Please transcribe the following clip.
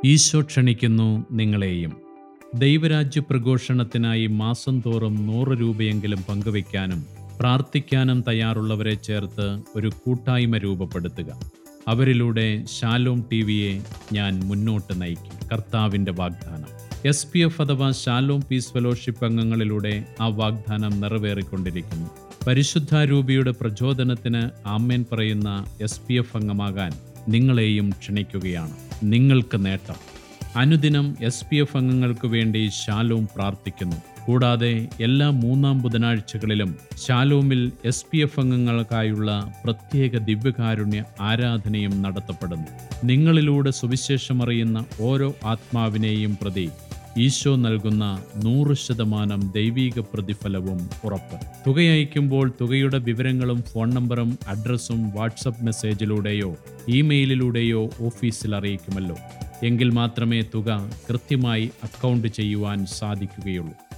ഈശോ ക്ഷണിക്കുന്നു നിങ്ങളെയും ദൈവരാജ്യ പ്രഘോഷണത്തിനായി മാസം തോറും നൂറ് രൂപയെങ്കിലും പങ്കുവയ്ക്കാനും പ്രാർത്ഥിക്കാനും തയ്യാറുള്ളവരെ ചേർത്ത് ഒരു കൂട്ടായ്മ രൂപപ്പെടുത്തുക അവരിലൂടെ ശാലോം ടി വിയെ ഞാൻ മുന്നോട്ട് നയിക്കും കർത്താവിൻ്റെ വാഗ്ദാനം എസ് പി എഫ് അഥവാ ശാലോം പീസ് ഫെലോഷിപ്പ് അംഗങ്ങളിലൂടെ ആ വാഗ്ദാനം നിറവേറിക്കൊണ്ടിരിക്കുന്നു പരിശുദ്ധാരൂപിയുടെ പ്രചോദനത്തിന് ആമ്മേൻ പറയുന്ന എസ് പി എഫ് അംഗമാകാൻ നിങ്ങളെയും ക്ഷണിക്കുകയാണ് നിങ്ങൾക്ക് നേട്ടം അനുദിനം എസ് പി എഫ് അംഗങ്ങൾക്ക് വേണ്ടി ശാലോം പ്രാർത്ഥിക്കുന്നു കൂടാതെ എല്ലാ മൂന്നാം ബുധനാഴ്ചകളിലും ശാലോമിൽ എസ് പി എഫ് അംഗങ്ങൾക്കായുള്ള പ്രത്യേക ദിവ്യകാരുണ്യ ആരാധനയും നടത്തപ്പെടുന്നു നിങ്ങളിലൂടെ സുവിശേഷമറിയുന്ന ഓരോ ആത്മാവിനെയും പ്രതി ഈശോ നൽകുന്ന നൂറ് ശതമാനം ദൈവീക പ്രതിഫലവും ഉറപ്പ് തുക അയക്കുമ്പോൾ തുകയുടെ വിവരങ്ങളും ഫോൺ നമ്പറും അഡ്രസ്സും വാട്സപ്പ് മെസ്സേജിലൂടെയോ ഇമെയിലിലൂടെയോ ഓഫീസിൽ അറിയിക്കുമല്ലോ എങ്കിൽ മാത്രമേ തുക കൃത്യമായി അക്കൗണ്ട് ചെയ്യുവാൻ സാധിക്കുകയുള്ളൂ